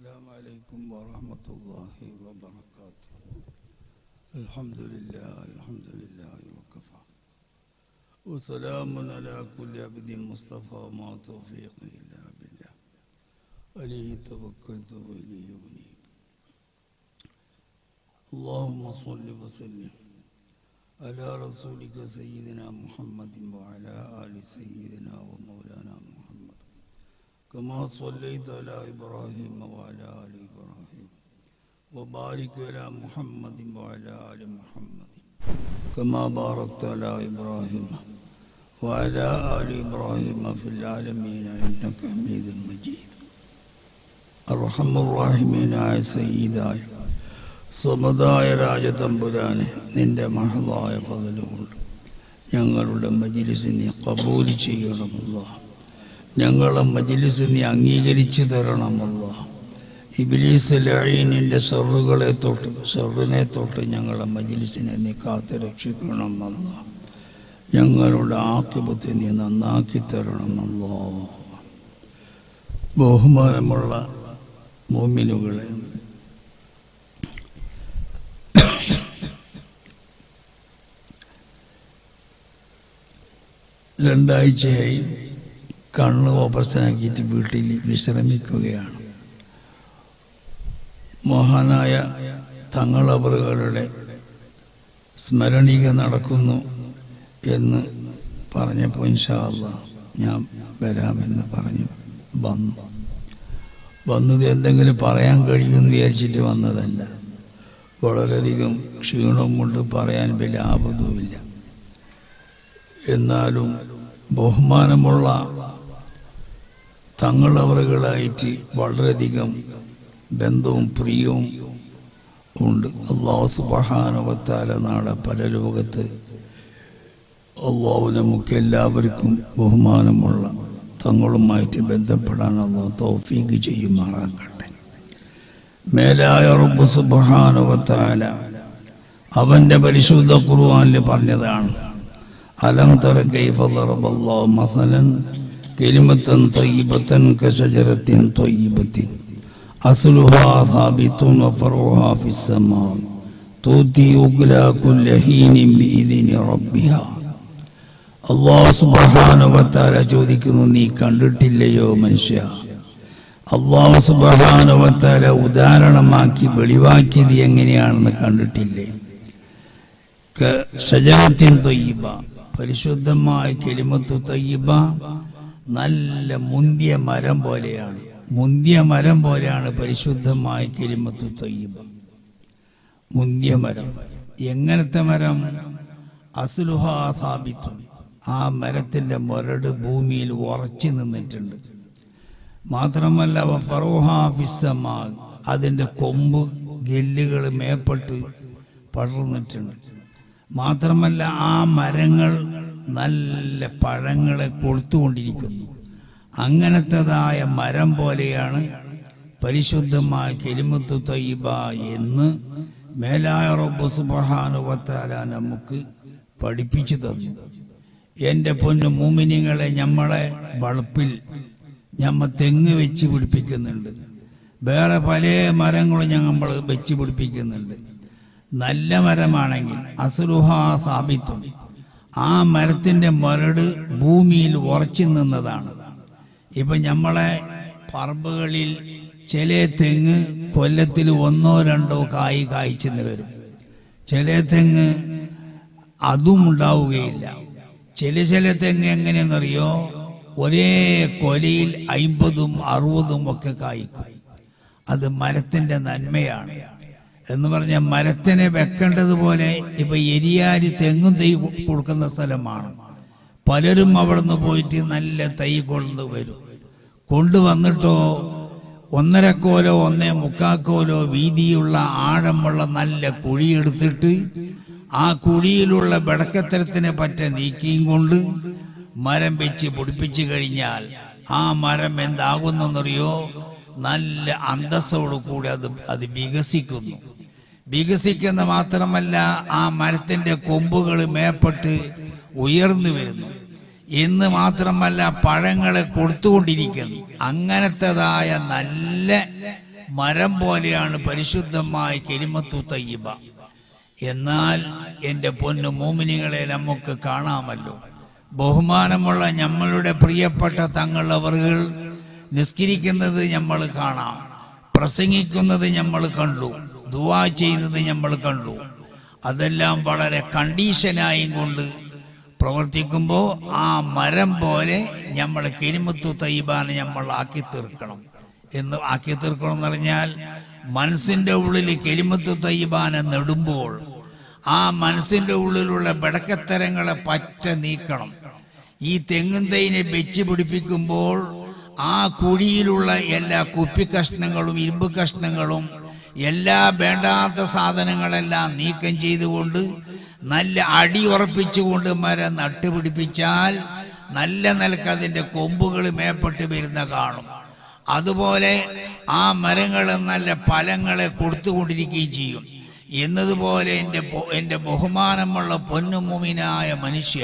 السلام عليكم ورحمة الله وبركاته الحمد لله الحمد لله وكفى وسلام على كل عبد مصطفى ما توفيق إلا بالله عليه توكلت وإليه أنيب اللهم صل وسلم على رسولك سيدنا محمد وعلى آل سيدنا ومولانا محمد كما صليت على إبراهيم وعلى آل إبراهيم وبارك على محمد وعلى آل محمد كما باركت على إبراهيم وعلى آل إبراهيم في العالمين إنك حميد مجيد الرحم الراحمين يا سيداي സ്വമതായ രാജതമ്പുരാനെ നിന്റെ മഹതായ പകലുകൊണ്ട് ഞങ്ങളുടെ മജിലിസ് നീ കബൂൽ ചെയ്യണമല്ല ഞങ്ങളെ മജിലിസ് നീ അംഗീകരിച്ചു തരണമല്ല ഇബിലീസ് ലഴീനിൻ്റെ ഷെറുകളെ തൊട്ട് ഷെറിനെ തൊട്ട് ഞങ്ങളെ മജിലിസിനെ നീ കാത്തു രക്ഷിക്കണമല്ല ഞങ്ങളുടെ ആക്കിപത്തെ നീ നന്നാക്കി തരണമല്ലോ ബഹുമാനമുള്ള മോമിനുകളെ രണ്ടാഴ്ചയായി കണ്ണ് ഓപ്പറേഷനാക്കിയിട്ട് വീട്ടിൽ വിശ്രമിക്കുകയാണ് മഹാനായ തങ്ങളവറുകളുടെ സ്മരണിക നടക്കുന്നു എന്ന് പറഞ്ഞപ്പോൾ ഇൻഷാല്ല ഞാൻ വരാമെന്ന് പറഞ്ഞു വന്നു വന്നത് എന്തെങ്കിലും പറയാൻ കഴിയുമെന്ന് വിചാരിച്ചിട്ട് വന്നതല്ല വളരെയധികം ക്ഷീണം കൊണ്ട് പറയാൻ വലിയ ആപതുമില്ല എന്നാലും ബഹുമാനമുള്ള തങ്ങളവറുകളായിട്ട് വളരെയധികം ബന്ധവും പ്രിയവും ഉണ്ട് അള്ളാഹു സുബഹാനുവത്താല നാളെ പല ലോകത്ത് അള്ളാഹു നമുക്ക് എല്ലാവർക്കും ബഹുമാനമുള്ള തങ്ങളുമായിട്ട് ബന്ധപ്പെടാൻ അള്ളാഹു തൗഫീഖ് ചെയ്യുമാറാക്കട്ടെ മേലായ റബ്ബ് സുബഹാനുവത്താല അവന്റെ പരിശുദ്ധ ഖുർആനിൽ പറഞ്ഞതാണ് ألم تر كيف ضرب الله مثلا كلمة طيبة كشجرة طيبة أصلها ثابت وفرعها في السماء تؤتي أكلها كل حين بإذن ربها അള്ളാഹു സുബഹാനുവത്താല ചോദിക്കുന്നു നീ കണ്ടിട്ടില്ലയോ മനുഷ്യ അള്ളാഹു സുബഹാനുവത്താല ഉദാഹരണമാക്കി വെളിവാക്കിയത് എങ്ങനെയാണെന്ന് കണ്ടിട്ടില്ലേ ഷജറത്തിൻ തൊയ്യബ പരിശുദ്ധമായ കെലിമത്തു തയ്യബ നല്ല മുന്തിയ മരം പോലെയാണ് മുന്തിയ മരം പോലെയാണ് പരിശുദ്ധമായ കെലിമത്തു തയ്യബ മുന്തിയ മരം എങ്ങനത്തെ മരം അസുലുഹാഥാപിത്തു ആ മരത്തിന്റെ മുരട് ഭൂമിയിൽ ഉറച്ചു നിന്നിട്ടുണ്ട് മാത്രമല്ല ഫറോഹാഫിസമാ അതിന്റെ കൊമ്പ് ഗെല്ലുകൾ മേപ്പെട്ട് പടർന്നിട്ടുണ്ട് മാത്രമല്ല ആ മരങ്ങൾ നല്ല പഴങ്ങളെ കൊളുത്തുകൊണ്ടിരിക്കുന്നു അങ്ങനത്തതായ മരം പോലെയാണ് പരിശുദ്ധമായ കെലിമത്തു തയ്യബ എന്ന് മേലായ റബ്ബ് സുബഹാനുവത്താല നമുക്ക് പഠിപ്പിച്ചു തന്നു എൻ്റെ പൊന്നു മൂമിനിങ്ങളെ ഞമ്മളെ വളപ്പിൽ ഞമ്മ തെങ്ങ് വെച്ച് പിടിപ്പിക്കുന്നുണ്ട് വേറെ പല മരങ്ങളും ഞങ്ങൾ വെച്ച് പിടിപ്പിക്കുന്നുണ്ട് നല്ല മരമാണെങ്കിൽ അസുലുഹാ സ്ഥാപിത്തും ആ മരത്തിന്റെ മരട് ഭൂമിയിൽ ഉറച്ചു നിന്നതാണ് ഇപ്പൊ നമ്മളെ പറമ്പുകളിൽ ചില തെങ്ങ് കൊല്ലത്തിൽ ഒന്നോ രണ്ടോ കായ് കായ്ച്ചെന്ന് വരും ചില തെങ്ങ് അതും ഉണ്ടാവുകയില്ല ചില ചില തെങ്ങ് എങ്ങനെയെന്നറിയോ ഒരേ കൊലയിൽ അയിമ്പതും അറുപതും ഒക്കെ കായ്ക്കും അത് മരത്തിന്റെ നന്മയാണ് എന്ന് പറഞ്ഞ മരത്തിനെ വെക്കേണ്ടതുപോലെ ഇപ്പൊ എരിയാരി തെങ്ങും തൈ കൊടുക്കുന്ന സ്ഥലമാണ് പലരും അവിടുന്ന് പോയിട്ട് നല്ല തൈ കൊണ്ടു വരും കൊണ്ടുവന്നിട്ടോ ഒന്നര കോലോ ഒന്നേ മുക്കാക്കോലോ വീതിയുള്ള ആഴമുള്ള നല്ല കുഴിയെടുത്തിട്ട് ആ കുഴിയിലുള്ള വെടക്കത്തരത്തിനെ പറ്റ നീക്കിയും കൊണ്ട് മരം വെച്ച് പൊടിപ്പിച്ചു കഴിഞ്ഞാൽ ആ മരം എന്താകുന്നെന്നറിയോ നല്ല അന്തസ്സോടു കൂടി അത് അത് വികസിക്കുന്നു വികസിക്കുന്ന മാത്രമല്ല ആ മരത്തിന്റെ കൊമ്പുകൾ മേപ്പെട്ട് ഉയർന്നു വരുന്നു എന്ന് മാത്രമല്ല പഴങ്ങളെ കൊടുത്തുകൊണ്ടിരിക്കുന്നു അങ്ങനത്തതായ നല്ല മരം പോലെയാണ് പരിശുദ്ധമായ കെലിമത്തു തയ്യബ എന്നാൽ എൻ്റെ പൊന്നു മോമിനികളെ നമുക്ക് കാണാമല്ലോ ബഹുമാനമുള്ള നമ്മളുടെ പ്രിയപ്പെട്ട തങ്ങളവറുകൾ നിസ്കരിക്കുന്നത് നമ്മൾ കാണാം പ്രസംഗിക്കുന്നത് നമ്മൾ കണ്ടു ദുവാ ചെയ്യുന്നത് നമ്മൾ കണ്ടു അതെല്ലാം വളരെ കണ്ടീഷനായും കൊണ്ട് പ്രവർത്തിക്കുമ്പോൾ ആ മരം പോലെ നമ്മൾ കെരിമത്തു തയ്യബാനെ നമ്മൾ ആക്കി തീർക്കണം എന്ന് ആക്കി തീർക്കണം എന്ന് പറഞ്ഞാൽ മനസ്സിന്റെ ഉള്ളിൽ കെലിമത്തു തയ്യബാനെ നെടുമ്പോൾ ആ മനസ്സിന്റെ ഉള്ളിലുള്ള ബടക്കത്തരങ്ങളെ പറ്റ നീക്കണം ഈ തെങ്ങും തൈനെ വെച്ച് പിടിപ്പിക്കുമ്പോൾ ആ കുഴിയിലുള്ള എല്ലാ കുപ്പി കഷ്ണങ്ങളും ഇരുമ്പ് കഷ്ണങ്ങളും എല്ലാ വേണ്ടാത്ത സാധനങ്ങളെല്ലാം നീക്കം ചെയ്തുകൊണ്ട് നല്ല അടി ഉറപ്പിച്ചുകൊണ്ട് മരം നട്ടുപിടിപ്പിച്ചാൽ നല്ല നിലക്ക് അതിൻ്റെ കൊമ്പുകൾ മേപ്പെട്ട് വരുന്ന കാണും അതുപോലെ ആ മരങ്ങൾ നല്ല ഫലങ്ങളെ കൊടുത്തുകൊണ്ടിരിക്കുകയും ചെയ്യും എന്നതുപോലെ എൻ്റെ ബഹു- എൻ്റെ ബഹുമാനമുള്ള പൊന്നുമുമിനായ മനുഷ്യ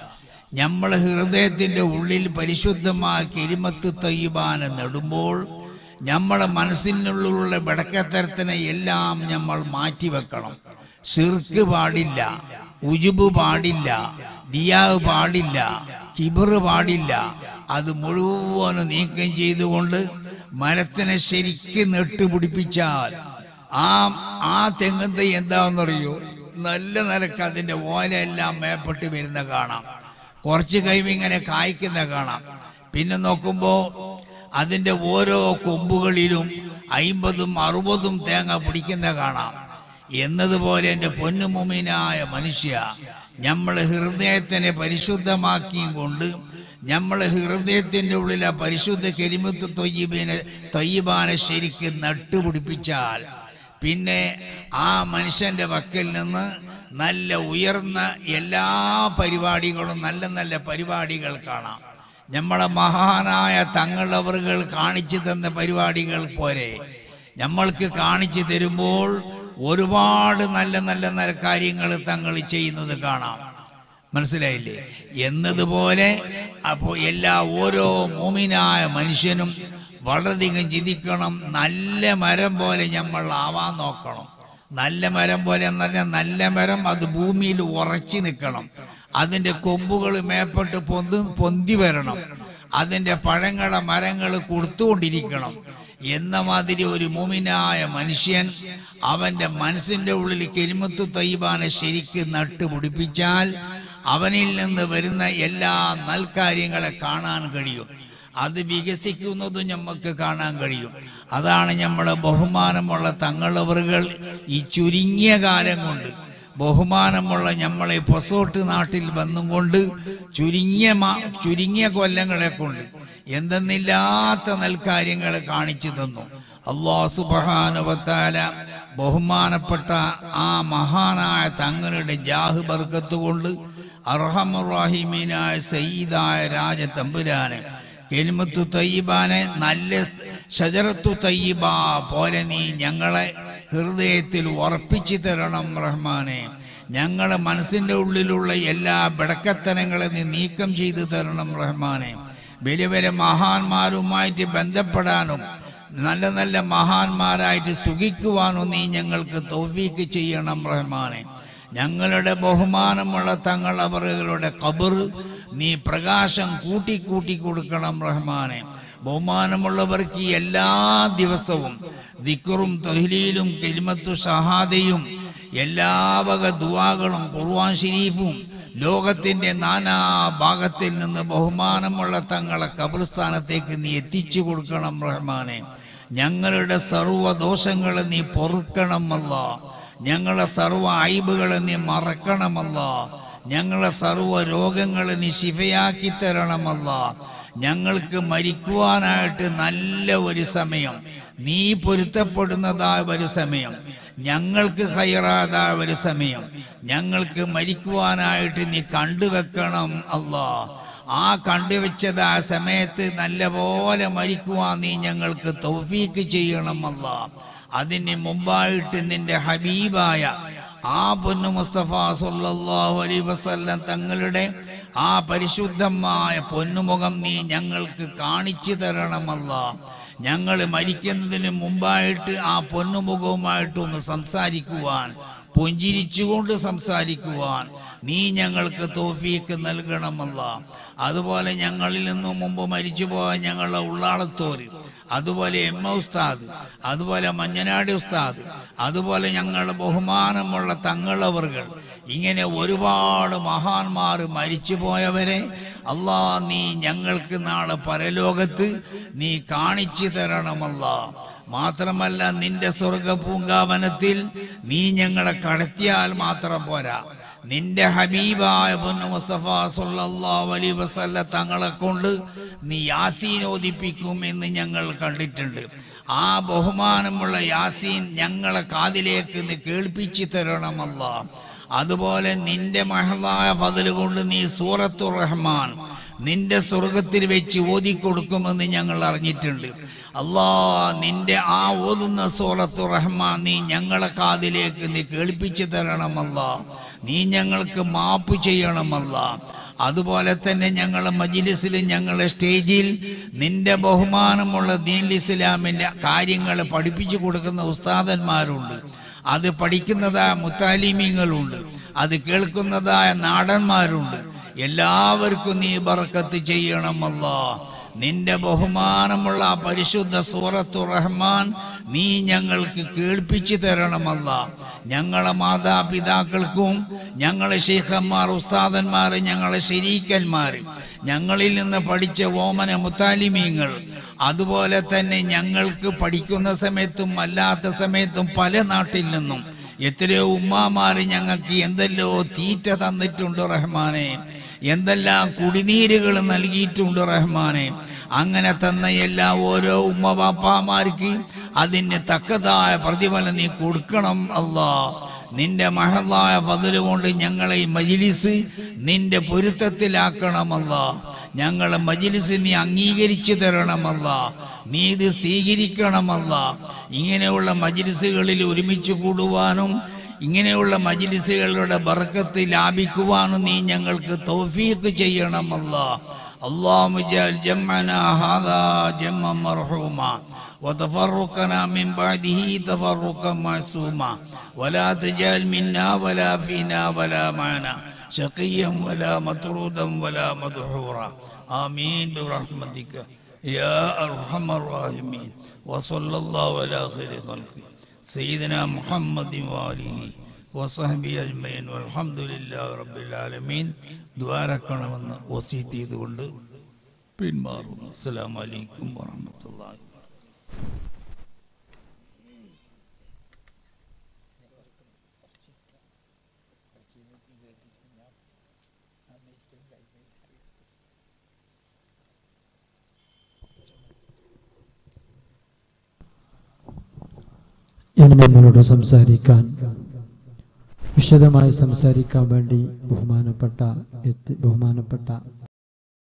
നമ്മൾ ഹൃദയത്തിൻ്റെ ഉള്ളിൽ പരിശുദ്ധമായ കിരിമത്ത് തയ്യുബാനെ നെടുമ്പോൾ നമ്മളെ മനസ്സിനുള്ളിലുള്ള വിടക്കത്തരത്തിനെ എല്ലാം നമ്മൾ മാറ്റിവെക്കണം സിർക്ക് പാടില്ല ഉജുബ് പാടില്ല ദിയാവ് പാടില്ല കിബറ് പാടില്ല അത് മുഴുവനും നീക്കം ചെയ്തുകൊണ്ട് മരത്തിനെ ശരിക്കും നെട്ടുപിടിപ്പിച്ചാൽ ആ ആ തെങ്ങും തൈ എന്താണെന്നറിയോ നല്ല നിലക്ക് അതിൻ്റെ ഓലയെല്ലാം മേപ്പെട്ട് വരുന്ന കാണാം കുറച്ച് കഴിയുമ്പോൾ ഇങ്ങനെ കായ്ക്കുന്ന കാണാം പിന്നെ നോക്കുമ്പോൾ അതിൻ്റെ ഓരോ കൊമ്പുകളിലും അയിമ്പതും അറുപതും തേങ്ങ പിടിക്കുന്ന കാണാം എന്നതുപോലെ എൻ്റെ പൊന്നുമുമിനായ മനുഷ്യ നമ്മൾ ഹൃദയത്തിനെ പരിശുദ്ധമാക്കിയും കൊണ്ട് നമ്മൾ ഹൃദയത്തിൻ്റെ ഉള്ളിലെ പരിശുദ്ധ കരിമുത്ത് തൊയ്യബിനെ തൊയ്യബാനെ ശരിക്ക് നട്ടുപിടിപ്പിച്ചാൽ പിന്നെ ആ മനുഷ്യന്റെ വക്കിൽ നിന്ന് നല്ല ഉയർന്ന എല്ലാ പരിപാടികളും നല്ല നല്ല പരിപാടികൾ കാണാം നമ്മളെ മഹാനായ തങ്ങളവറുകൾ കാണിച്ചു തന്ന പരിപാടികൾ പോരെ നമ്മൾക്ക് കാണിച്ചു തരുമ്പോൾ ഒരുപാട് നല്ല നല്ല നല്ല കാര്യങ്ങൾ തങ്ങൾ ചെയ്യുന്നത് കാണാം മനസ്സിലായില്ലേ എന്നതുപോലെ അപ്പോൾ എല്ലാ ഓരോ മോമിനായ മനുഷ്യനും വളരെയധികം ചിന്തിക്കണം നല്ല മരം പോലെ നമ്മൾ ആവാൻ നോക്കണം നല്ല മരം പോലെ എന്ന് പറഞ്ഞാൽ നല്ല മരം അത് ഭൂമിയിൽ ഉറച്ചു നിൽക്കണം അതിൻ്റെ കൊമ്പുകൾ മേപ്പെട്ട് പൊന്തി പൊന്തി വരണം അതിൻ്റെ പഴങ്ങളെ മരങ്ങൾ കൊടുത്തുകൊണ്ടിരിക്കണം എന്ന മാതിരി ഒരു മുമിനായ മനുഷ്യൻ അവന്റെ മനസ്സിന്റെ ഉള്ളിൽ കെരിമത്തു തയ്യബാനെ ശരിക്ക് നട്ടുപിടിപ്പിച്ചാൽ അവനിൽ നിന്ന് വരുന്ന എല്ലാ നൽകാര്യങ്ങളെ കാണാൻ കഴിയും അത് വികസിക്കുന്നതും നമുക്ക് കാണാൻ കഴിയും അതാണ് നമ്മളെ ബഹുമാനമുള്ള തങ്ങളവറുകൾ ഈ ചുരുങ്ങിയ കാലം കൊണ്ട് ബഹുമാനമുള്ള നമ്മളെ പൊസോട്ട് നാട്ടിൽ വന്നും കൊണ്ട് ചുരുങ്ങിയ മാ- ചുരുങ്ങിയ കൊല്ലങ്ങളെ കൊണ്ട് എന്തെന്നില്ലാത്ത നൽകാര്യങ്ങൾ കാണിച്ചു തന്നു അള്ളാഹു സുബഹാനുവത്താല ബഹുമാനപ്പെട്ട ആ മഹാനായ തങ്ങളുടെ ജാഹ് ബർക്കത്ത് കൊണ്ട് അർഹമുറാഹിമീനായ സയ്യിദായ രാജ തമ്പുരാന് കെലിമത്തു തയ്യബാനെ നല്ല ഷജറത്തു തയ്യബ പോലെ നീ ഞങ്ങളെ ഹൃദയത്തിൽ ഉറപ്പിച്ചു തരണം റഹ്മാനെ ഞങ്ങളെ മനസ്സിന്റെ ഉള്ളിലുള്ള എല്ലാ ബടക്കത്തനങ്ങളെ നീ നീക്കം ചെയ്തു തരണം റഹ്മാനെ വലിയ വലിയ മഹാന്മാരുമായിട്ട് ബന്ധപ്പെടാനും നല്ല നല്ല മഹാന്മാരായിട്ട് സുഖിക്കുവാനും നീ ഞങ്ങൾക്ക് തൗഫീക്ക് ചെയ്യണം റഹ്മാനെ ഞങ്ങളുടെ ബഹുമാനമുള്ള തങ്ങളവറുകളുടെ കബർ നീ പ്രകാശം കൂട്ടിക്കൂട്ടി കൊടുക്കണം റഹ്മാനെ ബഹുമാനമുള്ളവർക്ക് ഈ എല്ലാ ദിവസവും ദിക്കറും തൊഹിലീലും കെലിമത്തു ഷഹാദയും എല്ലാ വക ദുവാകളും ഖുർആൻ ഷരീഫും ലോകത്തിന്റെ നാനാ ഭാഗത്തിൽ നിന്ന് ബഹുമാനമുള്ള തങ്ങളെ കബർസ്ഥാനത്തേക്ക് നീ എത്തിച്ചു കൊടുക്കണം റഹ്മാനെ ഞങ്ങളുടെ സർവ്വ ദോഷങ്ങളെ നീ പൊറുക്കണമല്ല ഞങ്ങളെ സർവ്വ ഐബുകളെ നീ മറക്കണമല്ല ഞങ്ങളെ സർവ്വ രോഗങ്ങളെ നീ ശിഫയാക്കി തരണമല്ല ഞങ്ങൾക്ക് മരിക്കുവാനായിട്ട് നല്ല ഒരു സമയം നീ പൊരുത്തപ്പെടുന്നതായ ഒരു സമയം ഞങ്ങൾക്ക് ഹൈറാതായ ഒരു സമയം ഞങ്ങൾക്ക് മരിക്കുവാനായിട്ട് നീ കണ്ടുവെക്കണം അല്ലാ ആ കണ്ടുവെച്ചത് ആ സമയത്ത് നല്ലപോലെ മരിക്കുവാൻ നീ ഞങ്ങൾക്ക് തൗഫീക്ക് ചെയ്യണം അല്ല അതിന് മുമ്പായിട്ട് നിന്റെ ഹബീബായ ആ പൊന്നു മുസ്തഫ സല്ലല്ലാഹു അലൈഹി വസല്ലം തങ്ങളുടെ ആ പരിശുദ്ധമായ പൊന്നുമുഖം നീ ഞങ്ങൾക്ക് കാണിച്ചു തരണമല്ല ഞങ്ങൾ മരിക്കുന്നതിന് മുമ്പായിട്ട് ആ പൊന്നുമുഖവുമായിട്ട് ഒന്ന് സംസാരിക്കുവാൻ പുഞ്ചിരിച്ചുകൊണ്ട് സംസാരിക്കുവാൻ നീ ഞങ്ങൾക്ക് തോഫീക്ക് നൽകണമല്ല അതുപോലെ ഞങ്ങളിൽ നിന്നും മുമ്പ് മരിച്ചുപോയ ഞങ്ങളുടെ ഉള്ളാളത്തോര് അതുപോലെ എം എ ഉസ്താദ് അതുപോലെ മഞ്ഞനാടി ഉസ്താദ് അതുപോലെ ഞങ്ങളുടെ ബഹുമാനമുള്ള തങ്ങളവറുകൾ ഇങ്ങനെ ഒരുപാട് മഹാന്മാർ മരിച്ചുപോയവരെ അല്ലാ നീ ഞങ്ങൾക്ക് നാളെ പരലോകത്ത് നീ കാണിച്ചു തരണമല്ല മാത്രമല്ല നിന്റെ സ്വർഗ പൂങ്കാവനത്തിൽ നീ ഞങ്ങളെ കടത്തിയാൽ മാത്രം പോരാ നിന്റെ ഹബീബായ പൊന്നു മുസ്തഫ സല്ലല്ലാഹു അലൈഹി വസല്ല തങ്ങളെ കൊണ്ട് നീ യാസീൻ ഓദിപ്പിക്കും എന്ന് ഞങ്ങൾ കണ്ടിട്ടുണ്ട് ആ ബഹുമാനമുള്ള യാസീൻ ഞങ്ങളെ കാതിലേക്ക് നീ കേൾപ്പിച്ചു തരണമല്ല അതുപോലെ നിന്റെ മഹലായ ഫതിൽ കൊണ്ട് നീ സൂറത്തു റഹ്മാൻ നിന്റെ സ്വർഗത്തിൽ വെച്ച് ഓതിക്കൊടുക്കുമെന്ന് ഞങ്ങൾ അറിഞ്ഞിട്ടുണ്ട് അല്ലാ നിന്റെ ആ ഓതുന്ന സൂറത്തു റഹ്മാൻ നീ ഞങ്ങളെ കാതിലേക്ക് നീ കേൾപ്പിച്ചു തരണമല്ല നീ ഞങ്ങൾക്ക് മാപ്പ് ചെയ്യണമല്ല അതുപോലെ തന്നെ ഞങ്ങളെ മജിലിസിൽ ഞങ്ങളെ സ്റ്റേജിൽ നിന്റെ ബഹുമാനമുള്ള ദീൻ ഇസ്ലാമിന്റെ കാര്യങ്ങൾ പഠിപ്പിച്ചു കൊടുക്കുന്ന ഉസ്താദന്മാരുണ്ട് അത് പഠിക്കുന്നതായ മുത്താലിമീങ്ങളുണ്ട് അത് കേൾക്കുന്നതായ നാടന്മാരുണ്ട് എല്ലാവർക്കും നീ ബർക്കത്ത് ചെയ്യണമല്ല നിന്റെ ബഹുമാനമുള്ള ആ പരിശുദ്ധ സൂറത്തു റഹ്മാൻ നീ ഞങ്ങൾക്ക് കേൾപ്പിച്ചു തരണമല്ല ഞങ്ങളെ മാതാപിതാക്കൾക്കും ഞങ്ങളെ ശേഖന്മാർ ഉസ്താദന്മാർ ഞങ്ങളെ ശരീക്കന്മാർ ഞങ്ങളിൽ നിന്ന് പഠിച്ച ഓമന മുത്താലിമീങ്ങൾ അതുപോലെ തന്നെ ഞങ്ങൾക്ക് പഠിക്കുന്ന സമയത്തും അല്ലാത്ത സമയത്തും പല നാട്ടിൽ നിന്നും എത്രയോ ഉമ്മാമാര് ഞങ്ങൾക്ക് എന്തെല്ലോ തീറ്റ തന്നിട്ടുണ്ട് റഹ്മാനെ എന്തെല്ലാം കുടിനീരുകൾ നൽകിയിട്ടുണ്ട് റഹ്മാനെ അങ്ങനെ തന്ന എല്ലാ ഓരോ ഉമ്മ ബാപ്പാമാർക്ക് അതിന് തക്കതായ പ്രതിഫലം നീ കൊടുക്കണം അല്ലാ നിന്റെ മഹലായ ഫതില് കൊണ്ട് ഞങ്ങളെ ഈ മജിലിസ് നിന്റെ പൊരുത്തത്തിലാക്കണമല്ല ഞങ്ങളെ മജിലിസ് നീ അംഗീകരിച്ചു തരണമല്ല നീ ഇത് സ്വീകരിക്കണമല്ല ഇങ്ങനെയുള്ള മജിലിസുകളിൽ ഒരുമിച്ച് കൂടുവാനും ഇങ്ങനെയുള്ള മജിലിസുകളുടെ ബർക്കത്ത് ലാഭിക്കുവാനും നീ ഞങ്ങൾക്ക് തൗഫീഖ് ചെയ്യണമല്ല اللهم اجعل جمعنا هذا جمعا مرحوما وتفرقنا من بعده تفرقا معصوما ولا تجعل منا ولا فينا ولا معنا شقيا ولا مطرودا ولا مدحورا آمين برحمتك يا أرحم الراحمين وصلى الله على خير خلقه سيدنا محمد وآله വസഹബി അജ്മൈൻ അൽഹംദുലില്ലാഹി റബ്ബിൽ ആലമീൻ ദ്വാരക്കണമെന്ന് വസീത്ത് ചെയ്തുകൊണ്ട് പിന്മാറുന്നു അസ്സലാമു അലൈക്കും വറഹ്മത്തുള്ളാഹി ഇനി നമ്മളോട് സംസാരിക്കാൻ വിശദമായി സംസാരിക്കാൻ വേണ്ടി ബഹുമാനപ്പെട്ട എത്തി ബഹുമാനപ്പെട്ട